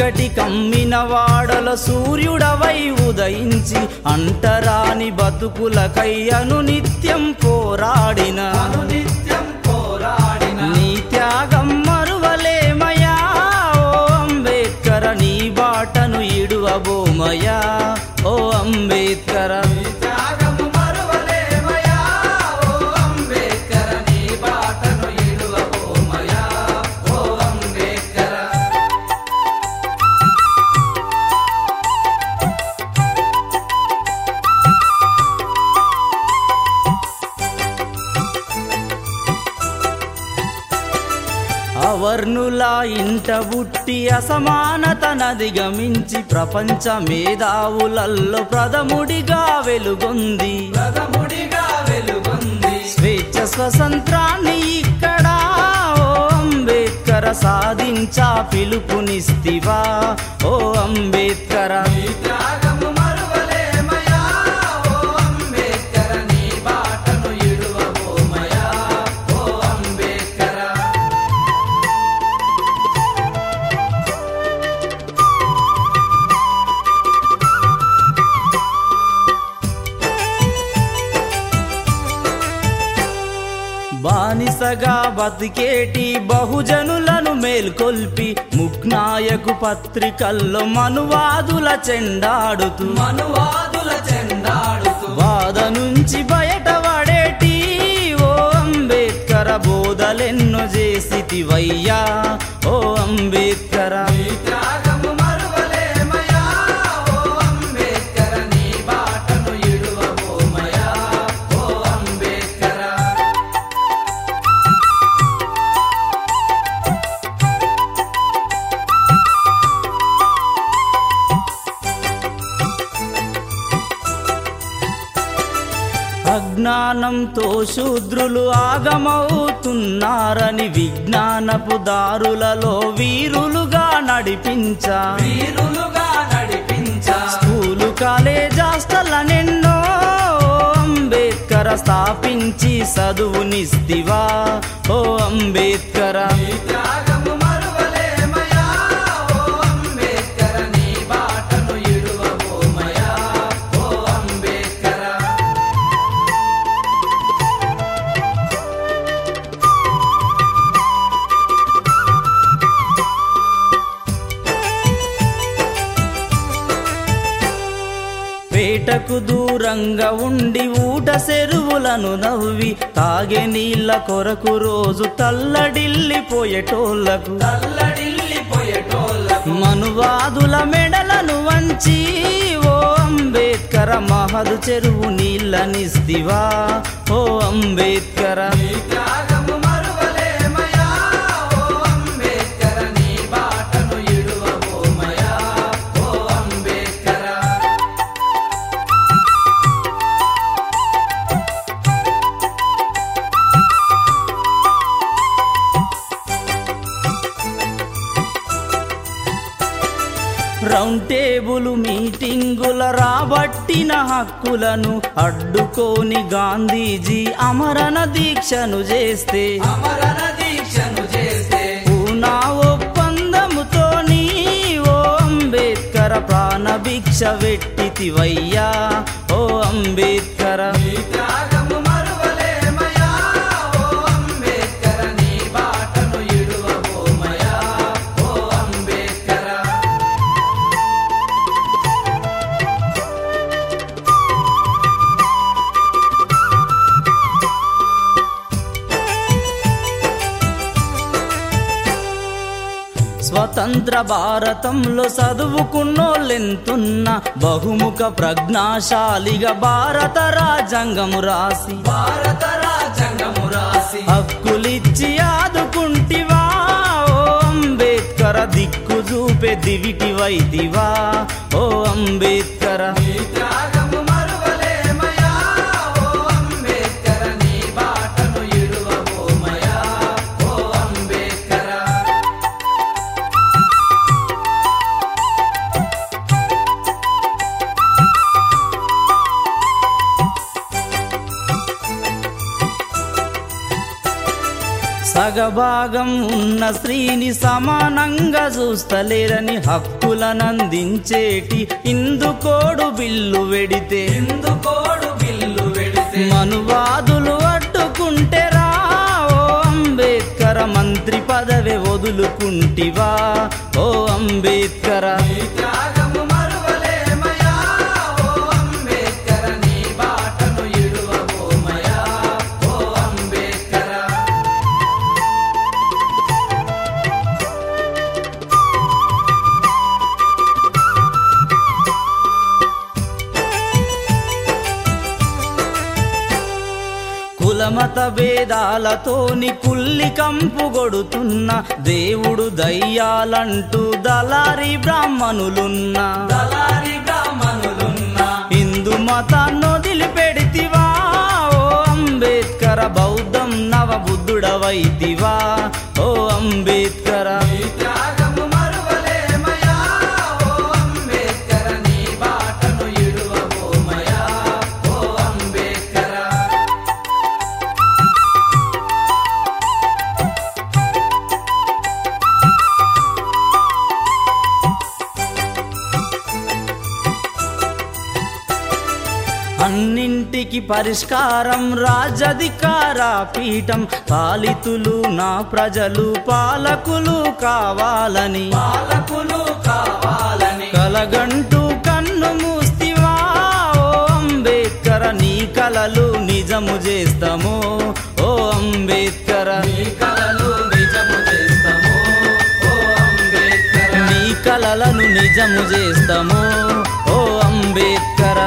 చీకటి కమ్మిన వాడల సూర్యుడవై ఉదయించి అంటరాని బతుకులకై అనునిత్యం పోరాడిన అనునిత్యం పోరాడిన నీ త్యాగం మరువలేమయా ఓ అంబేద్కర నీ బాటను ఇడువబోమయా ఓ అంబేద్కర నీ త్యాగము మరువలేమయా ఓ అంబేద్కర నీ బాటను ఇడువబోమయా ఓ అంబేద్కర అవర్ణుల ఇంట బుట్టి అసమానతనదిగమించి ప్రపంచ మేధావులల్లో ప్రథముడిగా వెలుగొంది ప్రథముడిగా వెలుగొంది స్వేచ్ఛ స్వతంత్రాన్ని ఇక్కడ ఓ అంబేద్కర సాధించా పిలుపునిస్తివా ఓ అంబేద్కర నీ త్యాగము మరువలేమయా ఓ అంబేద్కర నీ బాటను ఇడువబోమయా ఓ అంబేద్కర బానిసగా బతికేటి బహుజనులను మేల్కొల్పి ముగ్నాయకు పత్రికల్లో మనువాదుల చెండాడుతూ మనువాదుల చెండాడుతూ బాధ నుంచి బయటపడేటి ఓ అంబేద్కర బోధలెన్నో చేసితివయ్యా ఓ అంబేద్కర నీ త్యాగము మరువలేమయా ఓ అంబేద్కర నీ బాటను ఇడువబోమయా ఓ అంబేద్కర అజ్ఞానంతో శూద్రులు ఆగమవుతున్నారని విజ్ఞానపు దారులలో వీరులుగా నడిపించా వీరులుగా నడిపించా స్కూలు కాలేజాస్తలనెన్నో అంబేద్కర స్థాపించి చదువునిస్తివా ఓ అంబేద్కర నీ త్యాగము మరువలేమయా ఓ అంబేద్కర నీ బాటను ఇడువబోమయా ఓ అంబేద్కర పేటకు దూరంగా ఉండి ఊట చెరువులను నవ్వి తాగే నీళ్ళ కొరకు రోజు తల్లడిల్లిపోయేటోళ్లకు తల్లడిల్లిపోయేటోళ్ళకు మనువాదుల మెడలను వంచి ఓ అంబేద్కర మహదు చెరువు నీళ్ళనిస్తివా ఓ అంబేద్కర నీ త్యాగము మరువలేమయా ఓ అంబేద్కర నీ బాటను ఇడువబోమయా ఓ అంబేద్కర రౌండ్ టేబుల్ మీటింగుల రాబట్టిన హక్కులను అడ్డుకోని గాంధీజీ అమరణ దీక్షను చేస్తే అమరణ దీక్షను చేస్తే పూనా ఒప్పందముతోని ఓ అంబేద్కర ప్రాణభిక్ష వెట్టితివయ్యా ఓ అంబేద్కర నీ త్యాగము మరువలేమయా ఓ అంబేద్కర నీ బాటను ఇడువబోమయా ఓ అంబేద్కర స్వతంత్ర భారతంలో చదువుకున్నోళ్ళెంతున్న బహుముఖ ప్రజ్ఞాశాలిగా భారత రాజ్యాంగము రాసి భారత రాజ్యాంగము రాసి హక్కులిచ్చి ఆదుకుంటివా ఓ అంబేద్కర దిక్కు చూపే దివిటి వైదివా ఓ అంబేద్కర నీ త్యాగము మరువలేమయా ఓ అంబేద్కర నీ బాటను ఇడువబోమయా ఓ అంబేద్కర సగభాగం ఉన్న స్త్రీని సమానంగా చూస్తలేరని హక్కులనందించేటి ఇందుకోడు బిల్లు వెడితే ఇందుకోడు బిల్లు వెడితే మనువాదులు అడ్డుకుంటే రా ఓ అంబేద్కర మంత్రి పదవి వదులుకుంటివా ఓ అంబేద్కర నీ త్యాగము మరువలేమయా ఓ అంబేద్కర నీ బాటను ఇడువబోమయా ఓ అంబేద్కర కులమత భేదాలతోని కుల్లి కంపు కొడుతున్న దేవుడు దయ్యాలంటూ దళారి బ్రాహ్మణులున్నా దళారి బ్రాహ్మణులున్నా హిందూ మతాన్ని వదిలిపెడితివా ఓ అంబేద్కర బౌద్ధం నవ బుద్ధుడవైతివా ఓ అంబేద్కర నీ త్యాగము మరువలేమయా ఓ అంబేద్కర నీ బాటను ఇడువబోమయా ఓ అంబేద్కర అన్నింటికి పరిష్కారం రాజధికార పీఠం పాలితులు నా ప్రజలు పాలకులు కావాలని పాలకులు కావాలని కలగంటూ కన్ను మూస్తివా ఓ అంబేద్కర నీ కలలు నిజము చేస్తాము ఓ అంబేద్కర నీ కలలు నిజము చేస్తాము ఓ అంబేద్కర నీ కలలను నిజము చేస్తాము ఓ అంబేద్కర